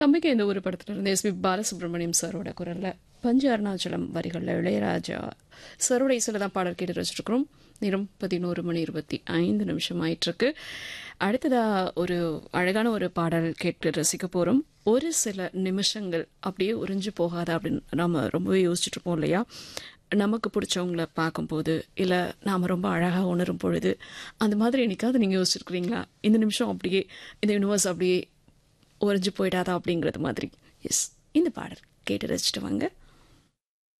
தம்பிக்கு இந்த ஒரு படத்துல இருந்து எஸ்பி பாலசுப்ரமணியம் சாரோட குரல்ல பஞ்ச அருணாச்சலம் வரிகளில் இளையராஜா சரோட இசையில் தான் பாடல் கேட்டு வச்சிருக்கிறோம் நேரம் பதினோரு மணி இருபத்தி ஐந்து நிமிஷம் ஆயிட்டிருக்கு அடுத்ததா ஒரு அழகான ஒரு பாடல் கேட்டு ரசிக்க போகிறோம் ஒரு சில நிமிஷங்கள் அப்படியே உறிஞ்சு போகாதா அப்படின்னு நம்ம ரொம்பவே யோசிச்சுட்டு இருப்போம் இல்லையா நமக்கு பிடிச்சவங்கள பார்க்கும்போது இல்லை நாம் ரொம்ப அழகாக உணரும் பொழுது அந்த மாதிரி என்னைக்காவது நீங்கள் யோசிச்சிருக்கிறீங்களா இந்த நிமிஷம் அப்படியே இந்த யூனிவர்ஸ் அப்படியே உறைஞ்சு போயிடாதா அப்படிங்கிறது மாதிரி எஸ் இந்த பாடல் கேட்டு ரசிச்சுட்டு வாங்க